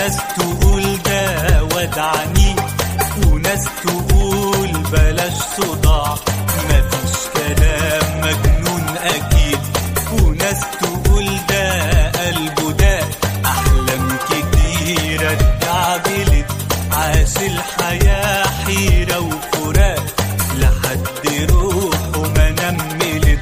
وناس تقول ده واد عنيد وناس تقول بلاش صداع مفيش كلام مجنون اكيد وناس تقول ده قلبه ده احلام كتيرة اتعدلت عاش الحياة حيرة وفراق لحد روحه ما نملت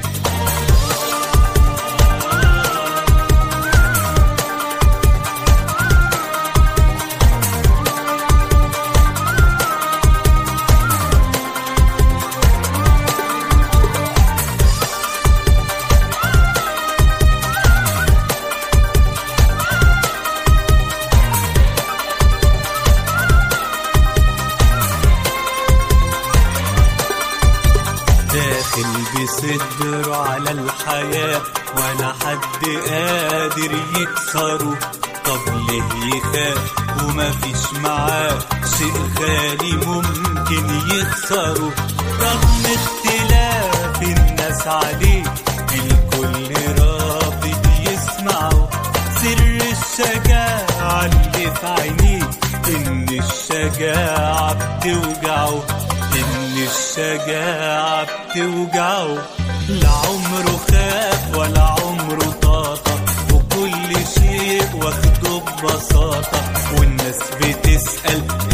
داخل بصدره على الحياة ولا حد قادر يكسره طب ليه يخاف ومفيش معاه شيء خالي ممكن يخسره رغم اختلاف الناس عليه الكل رافض يسمعه سر الشجاعة اللي في عينيه إن الشجاعة بتوجعه إن الشجاعة بتوجعه لا عمره خاف ولا عمره طاطا وكل شيء واخده ببساطة والناس بتسأل